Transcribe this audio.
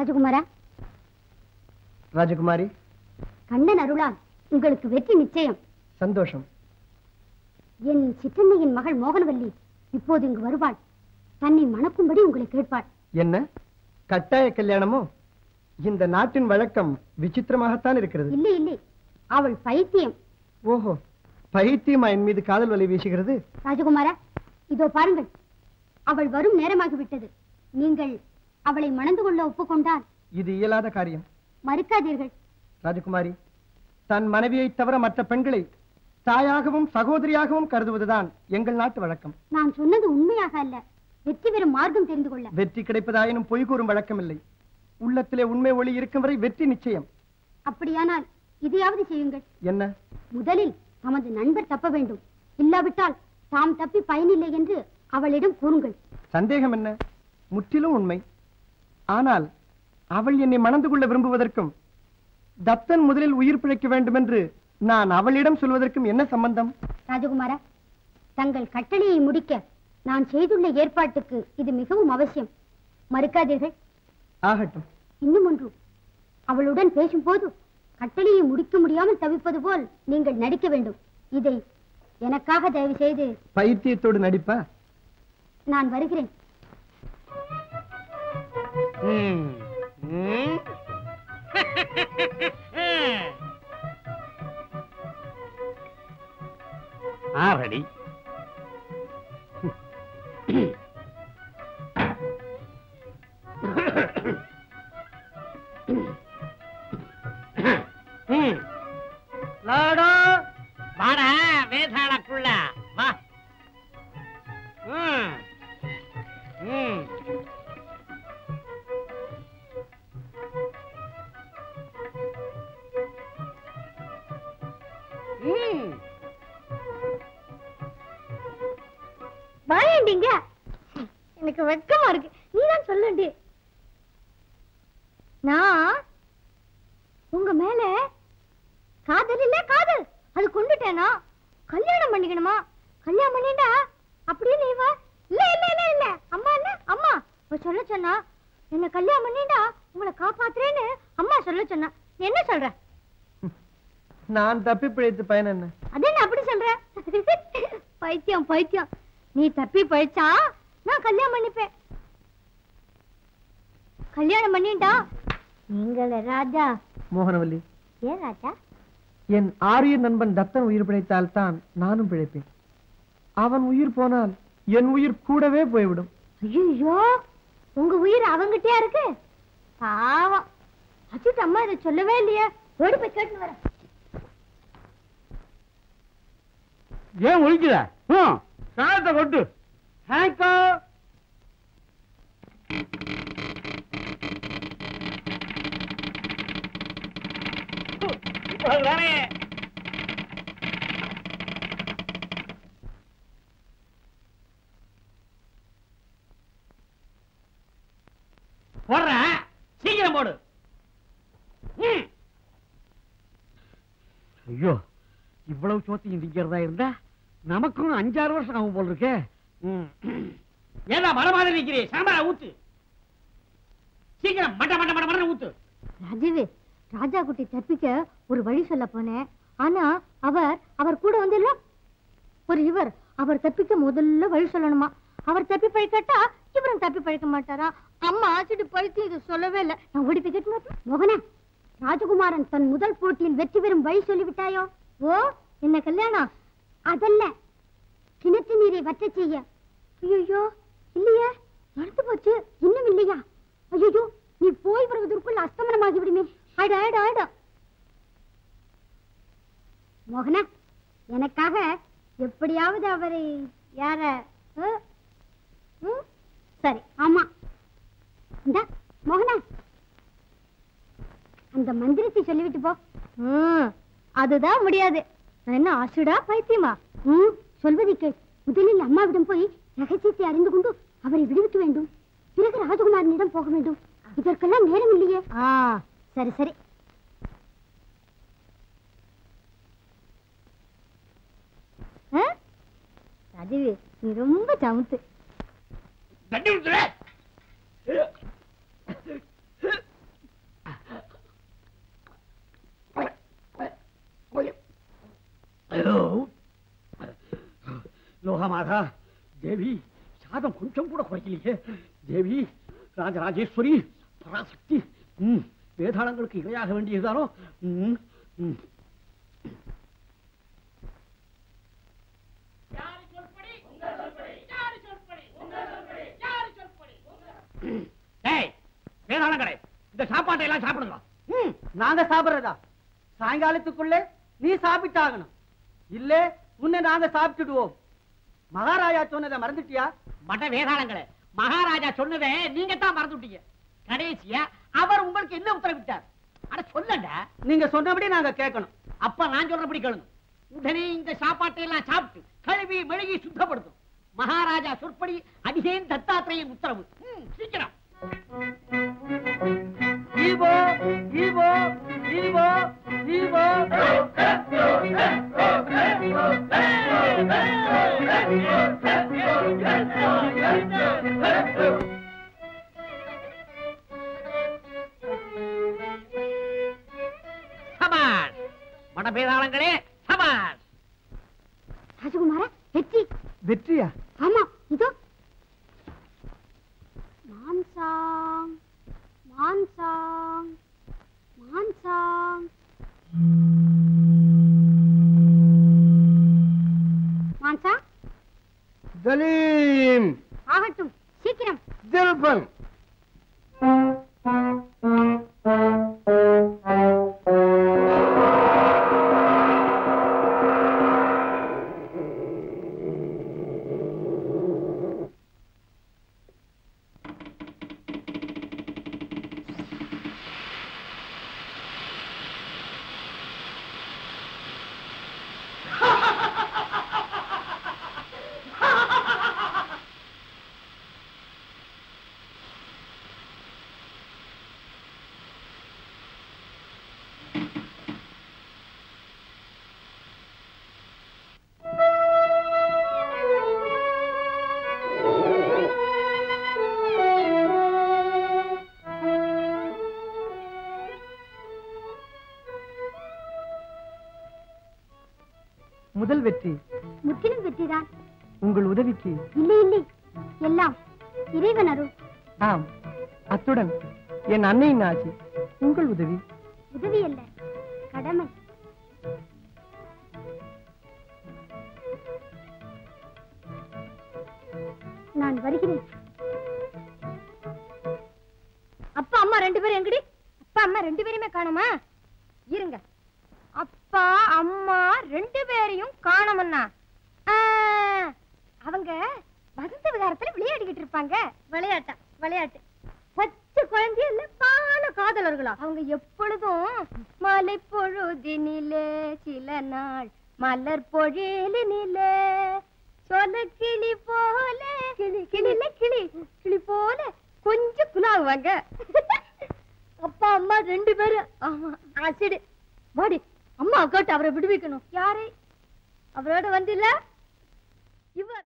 ராஜகுமாரா ராஜகுமாரி கண்ணன் அருளால் உங்களுக்கு வெற்றி நிச்சயம் சந்தோஷம் என் சிற்றன்னையின் மகள் மோகனவல்லி இப்போது இங்கு வருவாள் தன்னை மணக்கும்படி உங்களை கேட்பாள் என்ன கட்டாய கல்யாணமோ இந்த நாட்டின் வழக்கம் விசித்திரமாகத்தான் இருக்கிறது இல்லை இல்லை அவள் பைத்தியம் ஓஹோ பைத்தியமா என் மீது காதல் வலை வீசுகிறது ராஜகுமாரா இதோ பாருங்கள் அவள் வரும் நேரமாகிவிட்டது நீங்கள் அவளை மணந்து கொள்ள ஒப்புக்கொண்டால் இது இயலாத காரியம் மறுக்காதீர்கள் ராஜகுமாரி தன் மனைவியை தவிர மற்ற பெண்களை தாயாகவும் சகோதரியாகவும் கருதுவதுதான் எங்கள் நாட்டு வழக்கம் நான் சொன்னது உண்மையாக அல்ல வெற்றி பெறும் மார்க்கம் தெரிந்து கொள்ள வெற்றி கிடைப்பதாயினும் பொய் கூறும் வழக்கமில்லை உள்ளத்திலே உண்மை ஒளி இருக்கும் வரை வெற்றி நிச்சயம் அப்படியானால் இதையாவது செய்யுங்கள் என்ன முதலில் தமது நண்பர் தப்ப வேண்டும் இல்லாவிட்டால் தாம் தப்பி பயனில்லை என்று அவளிடம் கூறுங்கள் சந்தேகம் என்ன முற்றிலும் உண்மை ஆனால் அவள் என்னை மணந்து கொள்ள விரும்புவதற்கும் தத்தன் முதலில் உயிர் பிழைக்க வேண்டும் என்று நான் அவளிடம் சொல்வதற்கும் என்ன சம்பந்தம் ராஜகுமாரா தங்கள் கட்டளையை முடிக்க நான் செய்துள்ள ஏற்பாட்டுக்கு இது மிகவும் அவசியம் மறுக்காதீர்கள் ஆகட்டும் இன்னும் ஒன்று அவளுடன் பேசும்போது கட்டளையை முடிக்க முடியாமல் தவிப்பது போல் நீங்கள் நடிக்க வேண்டும் இதை எனக்காக தயவு செய்து பைத்தியத்தோடு நடிப்பா நான் வருகிறேன் ஆறடி லாடோ வாடா வேதாளக்குள்ள வா ம். ம். ம். வாயண்டிங்க எனக்கு வெட்கமா இருக்கு நீ தான் சொல்லண்டி நான் உங்க மேல காதல் இல்ல காதல் அது கொண்டுட்டேனா கல்யாணம் பண்ணிக்கணுமா கல்யாணம் பண்ணிட்டா அப்படியே நீ வா இல்ல இல்ல இல்ல இல்ல அம்மா என்ன அம்மா அவ சொல்ல சொன்னா என்ன கல்யாணம் பண்ணிட்டா உங்களை காப்பாத்துறேன்னு அம்மா சொல்ல சொன்னா நீ என்ன சொல்ற நான் தப்பி பிழைத்து பயன் என்ன அது என்ன அப்படி சொல்ற பைத்தியம் பைத்தியம் நீ தப்பி பழிச்சா நான் கல்யாணம் பண்ணிப்பேன் கல்யாணம் பண்ணிட்டா நீங்கள ராஜா மோகனவல்லி ஏன் ராஜா என் ஆரிய நண்பன் தத்தன் உயிர் பிழைத்தால் தான் நானும் பிழைப்பேன் அவன் உயிர் போனால் என் உயிர் கூடவே போய்விடும் ஐயோ உங்க உயிர் அவங்கிட்டயா இருக்கு பாவம் அச்சுட்டு அம்மா இதை சொல்லவே இல்லையே ஓடி போய் கேட்டு வரேன் ஏன் ஒழிக்கிற ம் சாதத்தை கொட்டு ஹேங்கோ தானே போடுறேன் சீக்கிரம் போடு ம். ஐயோ இவ்வளவு சோத்தையும் திங்கிறதா இருந்தா நமக்கும் அஞ்சாறு வருஷம் ஆகும் போல் இருக்கே ம். ஏதா மர மாதிரி நிக்கிறே சாம்பார ஊத்து சீக்கிரம் மட்ட மட்ட மட்ட மட்ட ஊத்து ராஜீவ் ராஜா குட்டி தப்பிக்க ஒரு வழி சொல்ல போனேன் ஆனா அவர் அவர் கூட வந்து ஒரு இவர் அவர் தப்பிக்க முதல்ல வழி சொல்லணுமா அவர் தப்பி பழிக்கட்டா இவரும் தப்பி பழிக்க மாட்டாரா அம்மா ஆச்சிட்டு பழித்து இது சொல்லவே இல்லை நான் ஓடி போய் கேட்டு மோகனா ராஜகுமாரன் தன் முதல் போட்டியில் வெற்றி பெறும் வழி சொல்லிவிட்டாயோ ஓ என்ன கல்யாணம் அதல்ல கிணற்று நீரை வற்ற செய்ய ஐயோ இல்லையே நடந்து போச்சு இன்னும் இல்லையா ஐயோ நீ போய் வருவதற்குள் அஸ்தமனமாகி விடுமே ஆட ஆட ஆட மோகனா எனக்காக எப்படியாவது அவரை யார அ? ம்? சரி ஆமா இந்த மோகனா அந்த மந்திரத்தை சொல்லிவிட்டு போ அதுதான் முடியாது நான் என்ன ஆசுடா பைத்தியமா ம் சொல்வதை கேள் முதலில் அம்மாவிடம் போய் ரகசியத்தை அறிந்து கொண்டு அவரை விடுவிக்க வேண்டும் பிறகு ராஜகுமாரனிடம் போக வேண்டும் இதற்கெல்லாம் நேரம் இல்லையே ஆ சரி சரி ஆ? ராஜீவ் நீ ரொம்ப சமுத்து தண்ணி ஊத்துற லோகமாதா தேவி சாதம் கொஞ்சம் கூட குறைக்கலையே தேவி ராஜராஜேஸ்வரி பராசக்தி ம், வேதாளங்களுக்கு இரையாக வேண்டியதுதானோ ம், ம். டேய், வேதாளங்களே இந்த சாப்பாட்டை எல்லாம் சாப்பிடுங்க ம். நாங்க சாப்பிடுறதா சாயங்காலத்துக்குள்ள நீ சாப்பிட்டாகணும் இல்ல உன்னை நாங்க சாப்பிட்டுடுவோம் மகாராஜா சொன்னதை மறந்துட்டியா மட வேதாளங்களே மகாராஜா சொன்னதை நீங்க தான் மறந்துட்டீங்க கடைசியா அவர் உங்களுக்கு என்ன உத்தரவிட்டார் அட சொல்லண்டா நீங்க சொன்னபடி நாங்க கேட்கணும் அப்ப நான் சொல்றபடி கேளுங்க உடனே இந்த சாப்பாட்டை எல்லாம் சாப்பிட்டு கழுவி மெழுகி சுத்தப்படுத்தும் மகாராஜா சொற்படி அடிகேன் தத்தாத்திரேயன் உத்தரவு ம், சீக்கிரம் ஈவோ ஈவோ ஈவோ ஈவோ சபாஷ் மட வேதாளங்களே சபாஷ் ராஜகுமாரா வெற்றி வெற்றியா ஆமா இதோ மான்சாங் மான்சாங் மான்சாங் மான்சா தலீம் ஆகட்டும் சீக்கிரம் தில்பன் முதல் வெற்றி முற்றிலும் வெற்றிதான் உங்கள் உதவிக்கு இல்லை இல்லை எல்லாம் இறைவன் அருள் ஆம் அத்துடன் என் அன்னையின் ஆட்சி உங்கள் உதவி உதவி அல்ல கடமை நான் வருகிறேன் அப்பா அம்மா ரெண்டு பேரும் எங்கடி அப்பா அம்மா ரெண்டு பேருமே காணுமா இருங்க அப்பா அம்மா ரெண்டு பேரையும் காணோம்னா ஆ, அவங்க வசந்த விகாரத்துல விளையாடிக்கிட்டு இருப்பாங்க விளையாட்டா விளையாட்டு பச்சை குழந்தை இல்ல பால காதலர்களா அவங்க எப்பொழுதும் மலை பொழுதினிலே சில நாள் மலர் பொழிலினிலே சொல கிளி போல கிளி கிளி இல்ல கிளி கிளி போல கொஞ்சம் குலாவுவாங்க அப்பா அம்மா ரெண்டு பேரும் ஆமா ஆசிடு வாடி அம்மா கேட்டு அவரை விடுவிக்கணும் யாரை அவரோட வந்தில்ல இவர்